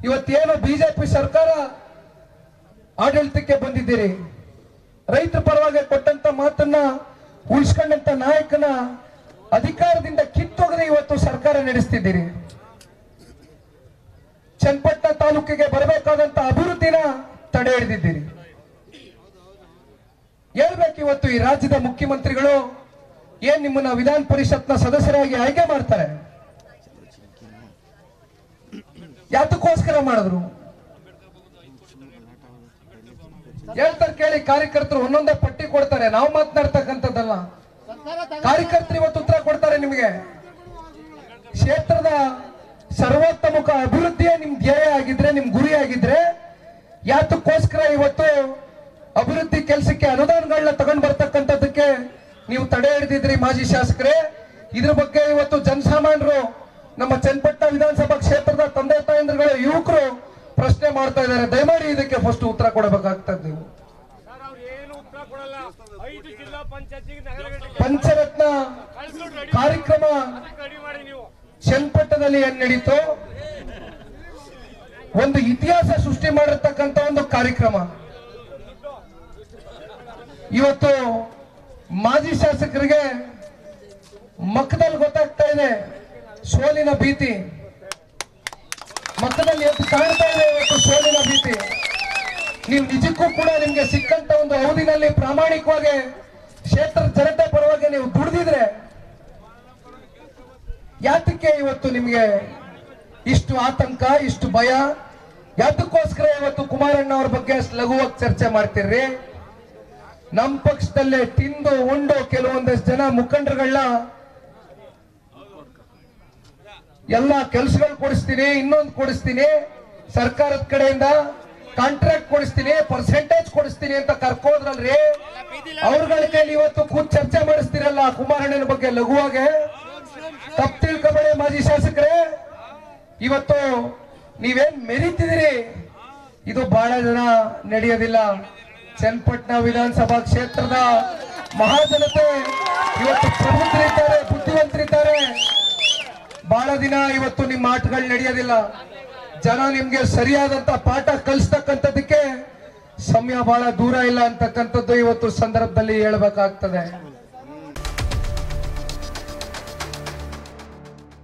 ಇವತ್ತೇನು ಬಿಜೆಪಿ ಸರ್ಕಾರ ಆಡಳಿತಕ್ಕೆ ಬಂದಿದ್ದೀರಿ ರೈತರ ಪರವಾಗಿ ಕೊಟ್ಟಂತ ಮಾತನ್ನ ಉಳಿಸ್ಕೊಂಡಂತ ನಾಯಕನ ಅಧಿಕಾರದಿಂದ ಕಿತ್ತೊಗೆದು ಇವತ್ತು ಸರ್ಕಾರ ನಡೆಸ್ತಿದ್ದೀರಿ ಚನ್ನಪಟ್ಟಣ ತಾಲೂಕಿಗೆ ಬರಬೇಕಾದಂತ ಅಭಿವೃದ್ಧಿನ ತಡೆ ಹಿಡಿದಿದ್ದೀರಿ ಹೇಳ್ಬೇಕು ಇವತ್ತು ಈ ರಾಜ್ಯದ ಮುಖ್ಯಮಂತ್ರಿಗಳು ಏನ್ ನಿಮ್ಮನ್ನ ವಿಧಾನ ಪರಿಷತ್ನ ಸದಸ್ಯರಾಗಿ ಆಯ್ಕೆ ಮಾಡ್ತಾರೆ ಯಾತಕ್ಕೋಸ್ಕರ ಮಾಡಿದ್ರು ಹೇಳ್ತಾರೆ ಕೇಳಿ ಕಾರ್ಯಕರ್ತರು ಒಂದೊಂದೇ ಪಟ್ಟಿ ಕೊಡ್ತಾರೆ ನಾವು ಮಾತನಾಡ್ತಕ್ಕಂಥದ್ದಲ್ಲ ಕಾರ್ಯಕರ್ತರು ಇವತ್ತು ಉತ್ತರ ಕೊಡ್ತಾರೆ ನಿಮಗೆ ಕ್ಷೇತ್ರದ ಸರ್ವೋತ್ತಮುಖ ಅಭಿವೃದ್ಧಿಯೇ ನಿಮ್ ಧ್ಯೇಯ ಆಗಿದ್ರೆ ನಿಮ್ ಗುರಿ ಆಗಿದ್ರೆ ಯಾತಕ್ಕೋಸ್ಕರ ಇವತ್ತು ಅಭಿವೃದ್ಧಿ ಕೆಲಸಕ್ಕೆ ಅನುದಾನಗಳನ್ನ ತಗೊಂಡ್ ಬರ್ತಕ್ಕಂಥದ್ದಕ್ಕೆ ನೀವು ತಡೆ ಹಿಡಿದಿದ್ರಿ ಮಾಜಿ ಶಾಸಕರೇ ಇದ್ರ ಬಗ್ಗೆ ಇವತ್ತು ಜನಸಾಮಾನ್ಯರು ನಮ್ಮ ಚನ್ನಪಟ್ಟಣ ವಿಧಾನಸಭಾ ಕ್ಷೇತ್ರದ ತಂದೆ ತಾಯಂದ್ರುಗಳು ಯುವಕರು ಪ್ರಶ್ನೆ ಮಾಡ್ತಾ ಇದ್ದಾರೆ ದಯಮಾಡಿ ಇದಕ್ಕೆ ಫಸ್ಟ್ ಉತ್ತರ ಕೊಡಬೇಕಾಗ್ತದೆ ನೀವು ಸರ್ ಅವ್ರು ಏನು ಉತ್ತರ ಕೊಡಲ್ಲ ಐದು ಜಿಲ್ಲಾ ಪಂಚಾಯತಿಗೆ ನಗರಗಳಿಗೆ ಪಂಚರತ್ನ ಕಳ್ಸ್ಕೊಂಡು ರೆಡಿ ಕಾರ್ಯಕ್ರಮ ರೆಡಿ ಮಾಡಿ ನೀವು ಚನ್ನಪಟ್ಟಣದಲ್ಲಿ ಏನ್ ನಡೀತು ಒಂದು ಇತಿಹಾಸ ಸೃಷ್ಟಿ ಮಾಡಿರ್ತಕ್ಕಂಥ ಒಂದು ಕಾರ್ಯಕ್ರಮ ಇವತ್ತು ಮಾಜಿ ಶಾಸಕರಿಗೆ ಮಕ್ಕದಲ್ಲಿ ಗೊತ್ತಾಗ್ತಾ ಇದೆ ಸೋಲಿನ ಭೀತಿ ಮಕ್ಕದಲ್ಲಿ ಎದ್ದು ಕಾಣ್ತಾ ಇದೆ ಇವತ್ತು ಸೋಲಿನ ಭೀತಿ ನೀವು ನಿಜಕ್ಕೂ ಕೂಡ ನಿಮ್ಗೆ ಸಿಕ್ಕಂತ ಒಂದು ಅವಧಿನಲ್ಲಿ ಪ್ರಾಮಾಣಿಕವಾಗಿ ಕ್ಷೇತ್ರದ ಜನತೆ ಪರವಾಗಿ ನೀವು ದುಡಿದಿದ್ರೆ ಯಾತಕ್ಕೆ ಇವತ್ತು ನಿಮ್ಗೆ ಇಷ್ಟು ಆತಂಕ ಇಷ್ಟು ಭಯ ಯಾತಕ್ಕೋಸ್ಕರ ಇವತ್ತು ಕುಮಾರಣ್ಣ ಅವ್ರ ಬಗ್ಗೆ ಅಷ್ಟು ಲಘುವಾಗಿ ಚರ್ಚೆ ಮಾಡ್ತೀರ್ರಿ ನಮ್ಮ ಪಕ್ಷದಲ್ಲೇ ತಿಂದು ಉಂಡು ಕೆಲವೊಂದಷ್ಟು ಜನ ಮುಖಂಡರುಗಳನ್ನ ಎಲ್ಲ ಕೆಲಸಗಳು ಕೊಡಿಸ್ತೀನಿ ಇನ್ನೊಂದು ಕೊಡಿಸ್ತೀನಿ ಸರ್ಕಾರದ ಕಡೆಯಿಂದ ಕಾಂಟ್ರಾಕ್ಟ್ ಕೊಡಿಸ್ತೀನಿ ಪರ್ಸೆಂಟೇಜ್ ಕೊಡಿಸ್ತೀನಿ ಅಂತ ಕರ್ಕೋದ್ರಲ್ರಿ ಅವ್ರಗಳ ಕೈಲಿ ಇವತ್ತು ಕೂತ್ ಚರ್ಚೆ ಮಾಡಿಸ್ತಿರಲ್ಲ ಕುಮಾರಣ್ಣನ ಬಗ್ಗೆ ಲಘುವಾಗಿ ತಪ್ಪು ತಿಳ್ಕೊಬೇಡಿ ಮಾಜಿ ಶಾಸಕರೇ ಇವತ್ತು ನೀವೇನ್ ಮೆರೀತಿದ್ದೀರಿ ಇದು ಬಹಳ ಜನ ನಡೆಯೋದಿಲ್ಲ ಚನ್ನಪಟ್ಟಣ ವಿಧಾನಸಭಾ ಕ್ಷೇತ್ರದ ಮಹಾಜನತೆ ಇವತ್ತು ಪ್ರಬುದ್ಧರಿದ್ದಾರೆ ಬುದ್ಧಿವಂತರಿದ್ದಾರೆ ಬಹಳ ದಿನ ಇವತ್ತು ನಿಮ್ಮ ಆಟಗಳು ನಡೆಯೋದಿಲ್ಲ ಜನ ನಿಮ್ಗೆ ಸರಿಯಾದಂತ ಪಾಠ ಕಲಿಸ್ತಕ್ಕಂಥದ್ದಕ್ಕೆ ಸಮಯ ಬಹಳ ದೂರ ಇಲ್ಲ ಅಂತಕ್ಕಂಥದ್ದು ಇವತ್ತು ಸಂದರ್ಭದಲ್ಲಿ ಹೇಳ್ಬೇಕಾಗ್ತದೆ